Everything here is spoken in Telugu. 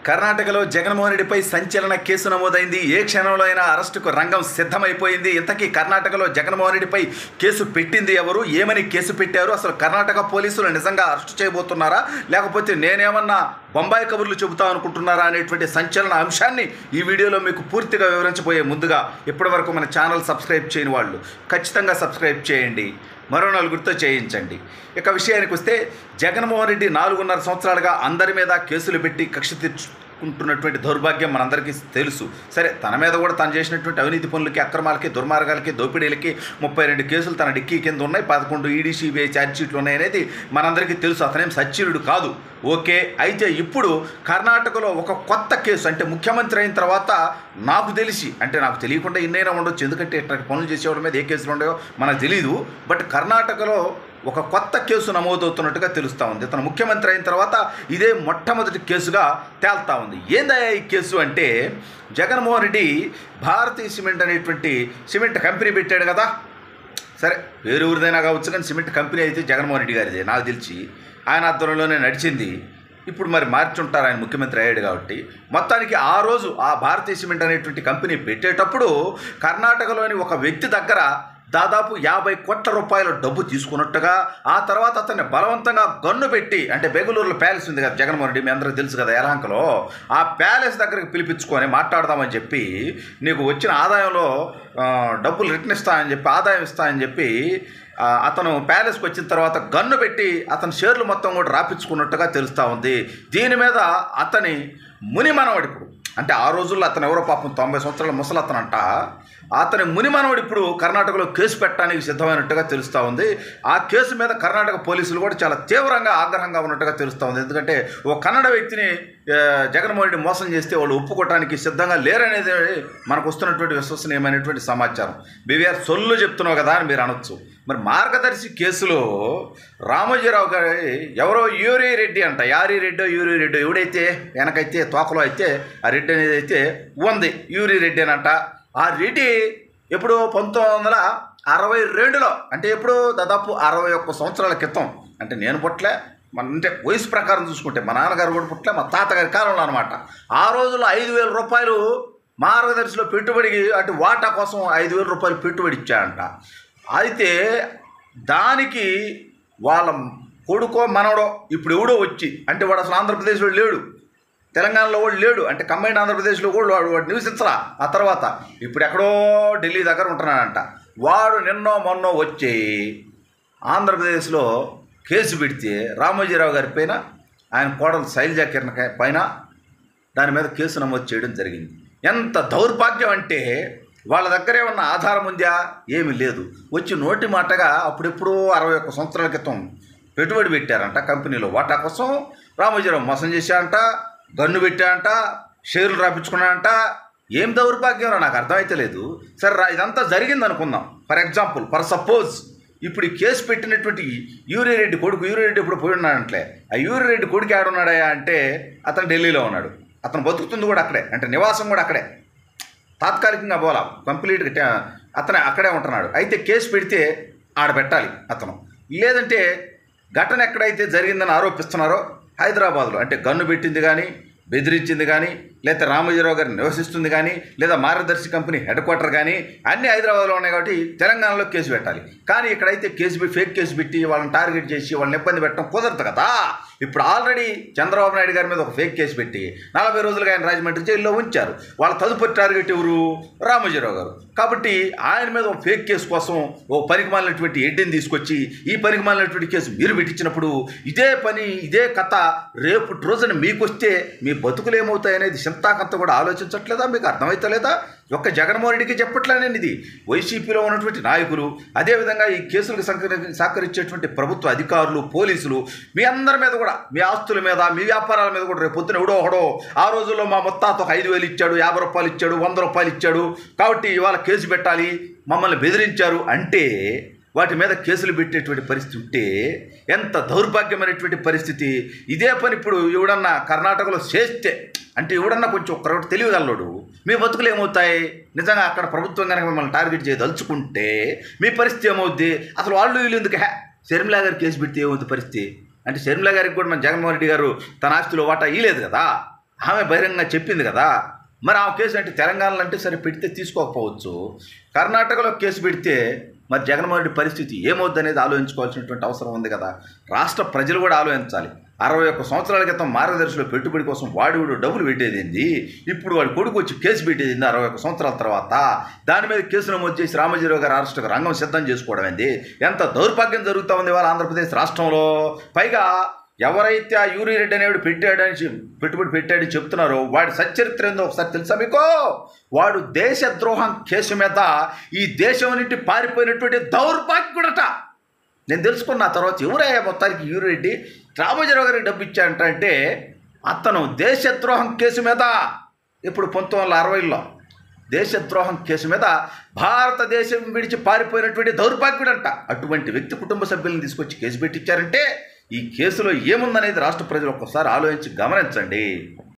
కర్ణాటకలో జగన్మోహన్ రెడ్డిపై సంచలన కేసు నమోదైంది ఏ క్షణంలో అయినా అరెస్టుకు రంగం సిద్ధమైపోయింది ఇంతకీ కర్ణాటకలో జగన్మోహన్ రెడ్డిపై కేసు పెట్టింది ఎవరు ఏమని కేసు పెట్టారు అసలు కర్ణాటక పోలీసులు నిజంగా అరెస్ట్ చేయబోతున్నారా లేకపోతే నేనేమన్నా బొంబాయి కబుర్లు చెబుతా అనుకుంటున్నారా అనేటువంటి సంచలన అంశాన్ని ఈ వీడియోలో మీకు పూర్తిగా వివరించబోయే ముందుగా ఇప్పటివరకు మన ఛానల్ సబ్స్క్రైబ్ చేయని వాళ్ళు ఖచ్చితంగా సబ్స్క్రైబ్ చేయండి మరో నలుగురితో చేయించండి ఇక విషయానికి వస్తే జగన్మోహన్ రెడ్డి నాలుగున్నర సంవత్సరాలుగా అందరి మీద కేసులు పెట్టి కక్ష తీర్చుకుంటున్నటువంటి దౌర్భాగ్యం మనందరికీ తెలుసు సరే తన మీద కూడా తను చేసినటువంటి అవినీతి పనులకి అక్రమాలకి దుర్మార్గాలకి దోపిడీలకి ముప్పై రెండు కేసులు తన డిక్కీ కింద ఉన్నాయి పదకొండు ఈడీ సిబిఐ ఛార్జ్షీట్లు ఉన్నాయనేది మనందరికీ తెలుసు అతనేం సచ్చీరుడు కాదు ఓకే అయితే ఇప్పుడు కర్ణాటకలో ఒక కొత్త కేసు అంటే ముఖ్యమంత్రి అయిన తర్వాత నాకు తెలిసి అంటే నాకు తెలియకుండా ఇన్నైనా ఉండొచ్చు ఎందుకంటే ఇట్లాంటి పనులు చేసేవాడి మీద ఏ కేసులు ఉన్నాయో మనకు తెలియదు బట్ కర్ణాటకలో ఒక కొత్త కేసు నమోదవుతున్నట్టుగా తెలుస్తూ ఉంది ఇతను ముఖ్యమంత్రి అయిన తర్వాత ఇదే మొట్టమొదటి కేసుగా తేల్తా ఉంది ఏందయ్యా ఈ కేసు అంటే జగన్మోహన్ రెడ్డి భారతీయ సిమెంట్ అనేటువంటి సిమెంట్ కంపెనీ పెట్టాడు కదా సరే వేరే ఊరిదైనా కావచ్చు కానీ సిమెంట్ కంపెనీ అయితే జగన్మోహన్ రెడ్డి గారిదే నాకు తెలిసి ఆయన ఆధ్వర్యంలోనే నడిచింది ఇప్పుడు మరి మార్చుంటారు ఆయన ముఖ్యమంత్రి అయ్యాడు కాబట్టి మొత్తానికి ఆ రోజు ఆ భారతీయ సిమెంట్ అనేటువంటి కంపెనీ పెట్టేటప్పుడు కర్ణాటకలోని ఒక వ్యక్తి దగ్గర దాదాపు యాభై కోట్ల రూపాయల డబ్బు తీసుకున్నట్టుగా ఆ తర్వాత అతన్ని బలవంతంగా గన్ను పెట్టి అంటే బెంగళూరులో ప్యాలెస్ ఉంది కదా జగన్మోహన్ రెడ్డి మీ అందరికీ తెలుసు కదా యలహంకలో ఆ ప్యాలెస్ దగ్గరికి పిలిపించుకొని మాట్లాడదామని చెప్పి నీకు వచ్చిన ఆదాయంలో ఆ, డబ్బులు రిటర్న్ ఇస్తానని చెప్పి ఆదాయం ఇస్తానని చెప్పి ఆ, అతను ప్యాలెస్కి వచ్చిన తర్వాత గన్ను పెట్టి అతని షేర్లు మొత్తం కూడా రాపించుకున్నట్టుగా తెలుస్తూ ఉంది దీని మీద అతని ముని మనవడు ఇప్పుడు అంటే ఆ రోజుల్లో అతను ఎవరో పాపం తొంభై సంవత్సరాల ముసలతనంట అతని ముని మనవడు ఇప్పుడు కర్ణాటకలో కేసు పెట్టడానికి సిద్ధమైనట్టుగా తెలుస్తూ ఉంది ఆ కేసు మీద కర్ణాటక పోలీసులు కూడా చాలా తీవ్రంగా ఆగ్రహంగా ఉన్నట్టుగా తెలుస్తూ ఉంది ఎందుకంటే ఓ కన్నడ వ్యక్తిని ఆ, జగన్మోహన్ రెడ్డి మోసం చేస్తే వాళ్ళు ఒప్పుకోవడానికి సిద్ధంగా లేరనేది మనకు వస్తున్నటువంటి విశ్వసనీయమైనటువంటి సమాచారం బీవీఆర్ సొల్లు చెప్తున్నావు కదా అని మీరు అనొచ్చు మరి మార్గదర్శి కేసులో రామోజీరావు గారి ఎవరో యూరి రెడ్డి అంట యారి రెడ్డో యూరి రెడ్డో ఎవడైతే వెనకైతే తోకలో అయితే ఆ రెడ్డి అనేది అయితే ఉంది యూరి రెడ్డి అని అంట ఆ రెడ్డి ఎప్పుడు పంతొమ్మిది వందల అరవై రెండులో అంటే ఎప్పుడు దాదాపు అరవై ఒక్క సంవత్సరాల క్రితం అంటే నేను పుట్టలే మన అంటే వయసు ప్రకారం చూసుకుంటే మా నాన్నగారు కూడా పుట్టలే మా తాతగారి కాలంలో అనమాట ఆ రోజుల్లో ఐదు వేల రూపాయలు మార్గదర్శిలో పెట్టుబడికి అటు వాటా కోసం ఐదు వేల రూపాయలు పెట్టుబడి ఇచ్చాడంట అయితే దానికి వాళ్ళ కొడుకో మనవడో ఇప్పుడు ఎవడో వచ్చి అంటే వాడు అసలు ఆంధ్రప్రదేశ్లో లేడు తెలంగాణలో వాడు లేడు అంటే కంబైండ్ ఆంధ్రప్రదేశ్లో కూడా వాడు వాడు నివసించరా ఆ తర్వాత ఇప్పుడు ఎక్కడో ఢిల్లీ దగ్గర ఉంటున్నాడంట వాడు నిన్నో మొన్నో వచ్చి ఆంధ్రప్రదేశ్లో కేసు పెడితే రామోజీరావు గారి పైన ఆయన కోడలు శైలజా కిరణ్ పైన దాని మీద కేసు నమోదు చేయడం జరిగింది ఎంత దౌర్భాగ్యం అంటే వాళ్ళ దగ్గర ఏమన్నా ఆధారం ఉందా ఏమీ లేదు వచ్చి నోటి మాటగా అప్పుడెప్పుడో అరవై ఒక్క సంవత్సరాల క్రితం పెట్టుబడి పెట్టారంట కంపెనీలో వాటా కోసం రామోజీరావు మోసం చేశాడంట గన్ను పెట్టాడంట షేర్లు రాపించుకున్నాడంట ఏం దౌర్భాగ్యం నాకు అర్థమైతే లేదు సరే రా ఇదంతా జరిగింది అనుకుందాం ఫర్ ఎగ్జాంపుల్ ఫర్ సపోజ్ ఇప్పుడు ఈ కేసు పెట్టినటువంటి యూరి రెడ్డి కొడుకు యూరి రెడ్డి ఇప్పుడు పోయి ఉన్నాడంటే ఆ యూరి రెడ్డి కొడుకు ఆడున్నాడా అంటే అతను ఢిల్లీలో ఉన్నాడు అతను బతుకుతుంది కూడా అక్కడే అంటే నివాసం కూడా అక్కడే తాత్కాలికంగా పోలా కంప్లీట్గా ట- అతనే అక్కడే ఉంటున్నాడు అయితే కేసు పెడితే ఆడ పెట్టాలి అతను లేదంటే ఘటన ఎక్కడైతే జరిగిందని ఆరోపిస్తున్నారో హైదరాబాద్లో అంటే గన్ను పెట్టింది కానీ బెదిరించింది కానీ లేదా రామోజీరావు గారు నివసిస్తుంది కానీ లేదా మార్గదర్శి కంపెనీ హెడ్ క్వార్టర్ కానీ అన్ని హైదరాబాద్లో ఉన్నాయి కాబట్టి తెలంగాణలో కేసు పెట్టాలి కానీ ఇక్కడైతే కేసు పెట్టి ఫేక్ కేసు పెట్టి వాళ్ళని టార్గెట్ చేసి వాళ్ళని ఇబ్బంది పెట్టడం కుదరదు కదా ఇప్పుడు ఆల్రెడీ చంద్రబాబు నాయుడు గారి మీద ఒక ఫేక్ కేసు పెట్టి నలభై రోజులుగా ఆయన రాజమండ్రి జైల్లో ఉంచారు వాళ్ళ తదుపరి టార్గెట్ ఎవరు రామోజీరావు గారు కాబట్టి ఆయన మీద ఒక ఫేక్ కేసు కోసం ఓ పనికిమాలినటువంటి ఎడ్డిని తీసుకొచ్చి ఈ పనికిమాలినటువంటి కేసు మీరు పెట్టించినప్పుడు ఇదే పని ఇదే కథ రేపు రోజున మీకు వస్తే మీ బతుకులు ఏమవుతాయనేది చింతాకంత కూడా ఆలోచించట్లేదా మీకు అర్థమవుతలేదా ఒక్క జగన్మోహన్ రెడ్డికి చెప్పట్లేనండి ఇది వైసీపీలో ఉన్నటువంటి నాయకులు అదేవిధంగా ఈ కేసులకు సహకరి సహకరించేటువంటి ప్రభుత్వ అధికారులు పోలీసులు మీ అందరి మీద కూడా మీ ఆస్తుల మీద మీ వ్యాపారాల మీద కూడా రేపు పొద్దున ఎవడో ఒకడో ఆ రోజుల్లో మా మొత్తాత ఒక ఐదు వేలు ఇచ్చాడు యాభై రూపాయలు ఇచ్చాడు వంద రూపాయలు ఇచ్చాడు కాబట్టి ఇవాళ కేసు పెట్టాలి మమ్మల్ని బెదిరించారు అంటే వాటి మీద కేసులు పెట్టేటువంటి పరిస్థితి ఉంటే ఎంత దౌర్భాగ్యమైనటువంటి పరిస్థితి ఇదే పని ఇప్పుడు ఎవడన్నా కర్ణాటకలో చేస్తే అంటే ఎవడన్నా కొంచెం ఒక్కరొకటి తెలియగలడు మీ బతుకులు ఏమవుతాయి నిజంగా అక్కడ ప్రభుత్వం కనుక మిమ్మల్ని టార్గెట్ చేయదలుచుకుంటే మీ పరిస్థితి ఏమవుద్ది అసలు వాళ్ళు వీళ్ళు ఎందుకు హే శర్మిలా గారు కేసు పెడితే ఏమవుతుంది పరిస్థితి అంటే షర్మిల గారికి కూడా మన జగన్మోహన్ రెడ్డి గారు తన ఆస్తిలో వాటా ఇయ్యలేదు కదా ఆమె బహిరంగంగా చెప్పింది కదా మరి ఆ కేసు అంటే తెలంగాణలో అంటే సరే పెడితే తీసుకోకపోవచ్చు కర్ణాటకలో కేసు పెడితే మరి జగన్మోహన్ రెడ్డి పరిస్థితి ఏమవుద్ది అనేది ఆలోచించుకోవాల్సినటువంటి అవసరం ఉంది కదా రాష్ట్ర ప్రజలు కూడా ఆలోచించాలి అరవై ఒక్క సంవత్సరాల క్రితం మార్గదర్శిలో పెట్టుబడి కోసం వాడి వీడు డబ్బులు పెట్టేదేంది ఇప్పుడు వాడి కొడుకు వచ్చి కేసు పెట్టేది అరవై ఒక్క సంవత్సరాల తర్వాత దాని మీద కేసు నమోదు చేసి రామజీరావు గారి అరెస్టుకు రంగం సిద్ధం చేసుకోవడం ఏంది ఎంత దౌర్భాగ్యం జరుగుతూ ఉంది వాళ్ళ ఆంధ్రప్రదేశ్ రాష్ట్రంలో పైగా ఎవరైతే ఆ యూరి రెడ్డి అనేవాడు పెట్టాడని చెప్- పెట్టుబడి పెట్టాడని చెప్తున్నారో వాడి సచ్చరిత్ర ఏందో ఒకసారి తెలుసా మీకు వాడు దేశద్రోహం కేసు మీద ఈ దేశం నుండి పారిపోయినటువంటి దౌర్భాగ్యుడట నేను తెలుసుకున్న ఆ తర్వాత ఎవరయ్యా మొత్తానికి యూరి రెడ్డి రామోజీరావు గారికి డబ్బు ఇచ్చాడంట అంటే అతను దేశద్రోహం కేసు మీద ఇప్పుడు పంతొమ్మిది వందల అరవైలో దేశద్రోహం కేసు మీద భారతదేశం విడిచి పారిపోయినటువంటి దౌర్భాగ్యుడంట అటువంటి వ్యక్తి కుటుంబ సభ్యులను తీసుకొచ్చి కేసు పెట్టించారంటే ఈ కేసులో ఏముందనేది రాష్ట్ర ప్రజలు ఒక్కసారి ఆలోచించి గమనించండి